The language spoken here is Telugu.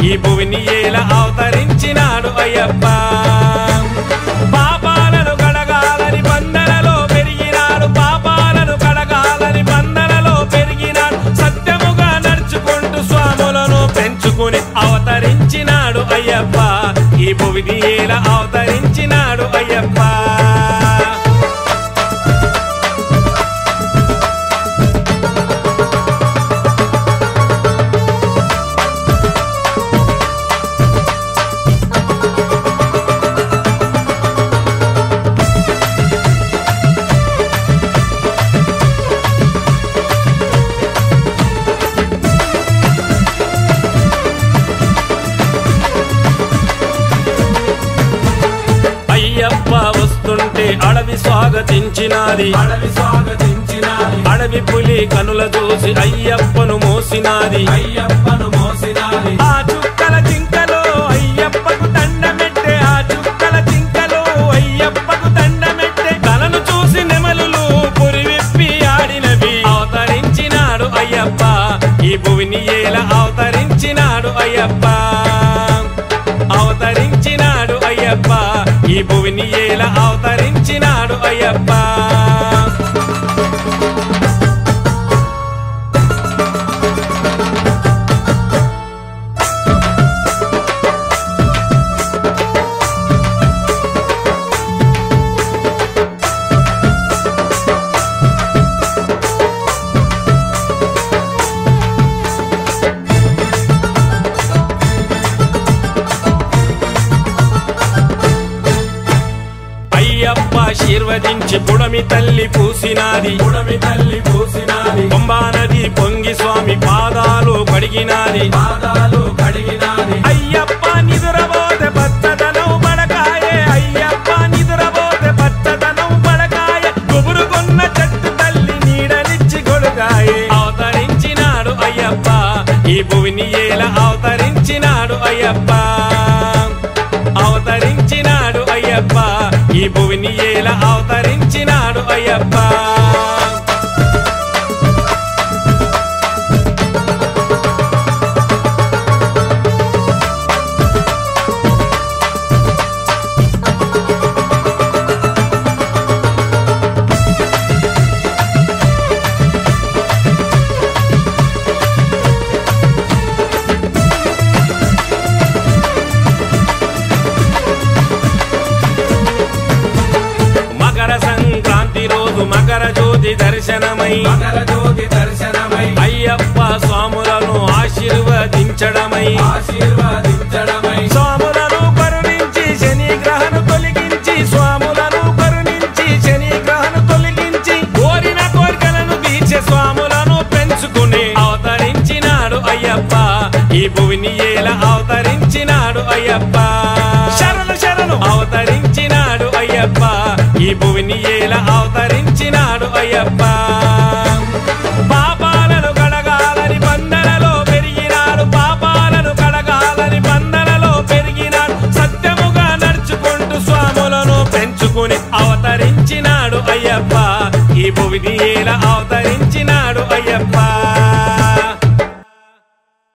ఈ భువిని ఏల అవతరించినాడు అయ్యప్ప పాపాలను కడగాలని బంధనలో పెరిగినాడు పాపాలను కడగాలని బంధనలో పెరిగినాడు సత్యముగా నడుచుకుంటూ స్వాములను పెంచుకుని అవతరించినాడు అయ్యప్ప ఈ భువిని ఏల అవతరించినాడు అయ్యప్ప అయ్యప్ప వస్తుంటే అడవి స్వాగతించినాది అడవి స్వాగతించినాది అడవి పులి కనుల చూసి అయ్యప్పను మోసినాది అయ్యప్పను మోసినాది ఆ చుక్కల జింకలో అయ్యప్పకు దండమెట్టే ఆ చుక్కల జింకలో అయ్యప్పకు దండమెట్టే కలను చూసి నెమలులు పురివిప్పి ఆడినవి అవతరించినాడు అయ్యప్ప ఈ భువిని ఏల అవతరించినాడు అయ్యప్ప అవతరించినాడు అయ్యప్ప ఈ భువిని ఏల అవతరించినాడు అయ్యప్ప అయ్యప్ప ఆశీర్వదించి పుడమి తల్లి పూసినాది పుడమి తల్లి పూసినాది పంబా నది పొంగి స్వామి పాదాలు కడిగినాది పాదాలు కడిగినాది అయ్యప్ప నిదురబోతే పచ్చదనం పడకాయే అయ్యప్ప నిదురబోతే పచ్చదనం పడకాయ గుబురుకున్న చెట్టు తల్లి నీడనిచ్చి గొడుగాయే అవతరించినాడు అయ్యప్ప ఈ భువిని ఏల అవతరించినాడు అయ్యప్ప అవతరించినాడు అయ్యప్ప ఈ భువిని ఏల అవతరించినాడు అయ్యప్ప మకర సంక్రాంతి రోజు మకర జ్యోతి దర్శనమై మకర జ్యోతి దర్శనమై అయ్యప్ప స్వాములను ఆశీర్వదించడమై ఆశీర్వదించడమై స్వాములను కరుణించి శని గ్రహను తొలగించి స్వాములను కరుణించి శని గ్రహను తొలగించి కోరిన కోరికలను తీర్చే స్వాములను పెంచుకుని అవతరించినాడు అయ్యప్ప ఈ భువిని ఏల అవతరించినాడు అయ్యప్ప శరణు శరణు అవతరించినాడు అయ్యప్ప ఈ భువిని ఏల అవతరించినాడు అయ్యప్ప పాపాలను కడగాలని బంధనలో పెరిగినాడు పాపాలను కడగాలని బంధనలో పెరిగినాడు సత్యముగా నడుచుకుంటూ స్వాములను పెంచుకుని అవతరించినాడు అయ్యప్ప ఈ భువిని ఏల అవతరించినాడు అయ్యప్ప